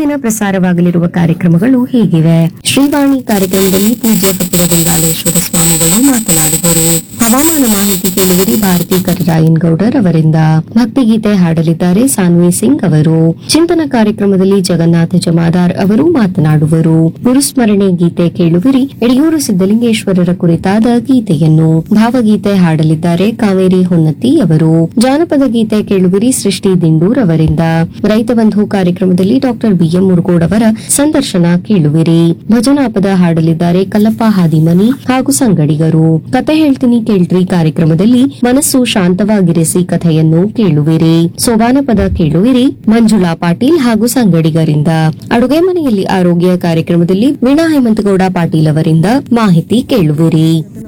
ದಿನ ಪ್ರಸಾರವಾಗಲಿರುವ ಕಾರ್ಯಕ್ರಮಗಳು ಹೀಗಿವೆ ಶ್ರೀವಾಣಿ ಕಾರ್ಯಕ್ರಮದಲ್ಲಿ ಪೂಜ್ಯ ಕಪಿಲಗಂಗಾಲೇಶ್ವರ ಸ್ವಾಮಿಗಳು ಮಾತನಾಡುವರು ಹವಾಮಾನ ಮಾಹಿತಿ ಕೇಳುವರಿ ಭಾರತಿ ಕರಿರಾಯನ್ ಗೌಡರ್ ಅವರಿಂದ ಭಕ್ತಿಗೀತೆ ಹಾಡಲಿದ್ದಾರೆ ಸಾನ್ವಿ ಸಿಂಗ್ ಅವರು ಚಿಂತನ ಕಾರ್ಯಕ್ರಮದಲ್ಲಿ ಜಗನ್ನಾಥ ಜಮಾದಾರ್ ಅವರು ಮಾತನಾಡುವರು ಗುರುಸ್ಮರಣೆ ಗೀತೆ ಕೇಳುವಿರಿ ಯಡಿಯೂರು ಸಿದ್ದಲಿಂಗೇಶ್ವರರ ಕುರಿತಾದ ಗೀತೆಯನ್ನು ಭಾವಗೀತೆ ಹಾಡಲಿದ್ದಾರೆ ಕಾವೇರಿ ಹೊನ್ನತಿ ಅವರು ಜಾನಪದ ಗೀತೆ ಕೇಳುವಿರಿ ಸೃಷ್ಟಿ ದಿಂಡೂರ್ ಅವರಿಂದ ರೈತ ಬಂಧು ಕಾರ್ಯಕ್ರಮದಲ್ಲಿ ಡಾಕ್ಟರ್ ಬಿಎಂ ಮುರುಗೋಡ್ ಅವರ ಸಂದರ್ಶನ ಕೇಳುವಿರಿ ಭಜನಾ ಪದ ಹಾಡಲಿದ್ದಾರೆ ಕಲ್ಲಪ್ಪ ಹಾದಿಮನಿ ಹಾಗೂ ಸಂಗಡಿಗರು ಕತೆ ಹೇಳ್ತೀನಿ ಕೇಳ್ರಿ ಕಾರ್ಯಕ್ರಮದಲ್ಲಿ ಮನಸ್ಸು ಶಾಂತವಾಗಿರಿಸಿ ಕಥೆಯನ್ನು ಕೇಳುವಿರಿ ಸೋಬಾನ ಪದ ಕೇಳುವಿರಿ ಮಂಜುಳಾ ಪಾಟೀಲ್ ಹಾಗೂ ಸಂಗಡಿಗರಿಂದ ಅಡುಗೆ ಮನೆಯಲ್ಲಿ ಆರೋಗ್ಯ ಕಾರ್ಯಕ್ರಮದಲ್ಲಿ ವೀಣಾ ಹೇಮಂತಗೌಡ ಪಾಟೀಲ್ ಅವರಿಂದ ಮಾಹಿತಿ ಕೇಳುವಿರಿ